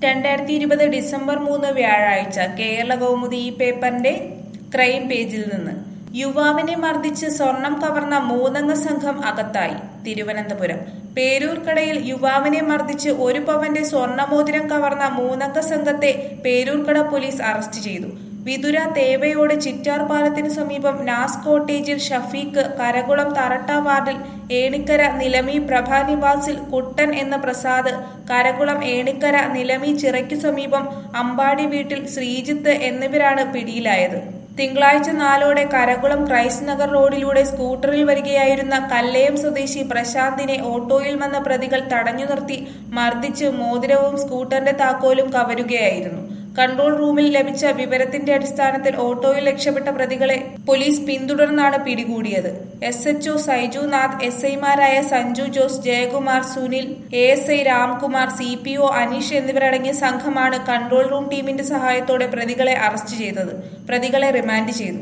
രണ്ടായിരത്തി ഇരുപത് ഡിസംബർ മൂന്ന് വ്യാഴാഴ്ച കേരള കൗമുദി ഈ പേപ്പറിന്റെ ക്രൈം പേജിൽ നിന്ന് യുവാവിനെ മർദ്ദിച്ച് സ്വർണം കവർന്ന മൂന്നംഗ സംഘം അകത്തായി തിരുവനന്തപുരം പേരൂർക്കടയിൽ യുവാവിനെ മർദ്ദിച്ച് ഒരു പവന്റെ സ്വർണമോതിരം കവർന്ന മൂന്നംഗ സംഘത്തെ പേരൂർക്കട പോലീസ് അറസ്റ്റ് ചെയ്തു വിതുര തേവയോട് ചിറ്റാർ പാലത്തിനു സമീപം നാസ് കോട്ടേജിൽ ഷഫീഖ് കരകുളം തറട്ട വാർഡിൽ ഏണിക്കര നിലമി പ്രഭാ നിവാസിൽ കുട്ടൻ എന്ന പ്രസാദ് കരകുളം ഏണിക്കര നിലമി ചിറയ്ക്കു സമീപം അമ്പാടി വീട്ടിൽ ശ്രീജിത്ത് എന്നിവരാണ് പിടിയിലായത് തിങ്കളാഴ്ച നാലോടെ കരകുളം ക്രൈസ്റ്റ് നഗർ റോഡിലൂടെ സ്കൂട്ടറിൽ വരികയായിരുന്ന കല്ലയം സ്വദേശി പ്രശാന്തിനെ ഓട്ടോയിൽ വന്ന പ്രതികൾ തടഞ്ഞു നിർത്തി മർദ്ദിച്ച് മോതിരവും സ്കൂട്ടറിന്റെ താക്കോലും കവരുകയായിരുന്നു കൺട്രോൾ റൂമിൽ ലഭിച്ച വിവരത്തിന്റെ അടിസ്ഥാനത്തിൽ ഓട്ടോയിൽ രക്ഷപ്പെട്ട പ്രതികളെ പോലീസ് പിന്തുടർന്നാണ് പിടികൂടിയത് S HO Saiju Nath S ഐമാരായ Sanju Jose Jayakumar Sunil A S I Ramkumar C P O Aneesh എന്നിവരടങ്ങിയ സംഘമാണ് കൺട്രോൾ റൂം ടീമിന്റെ സഹായത്തോടെ പ്രതികളെ അറസ്റ്റ് ചെയ്തത് പ്രതികളെ റിമാൻഡ് ചെയ്തു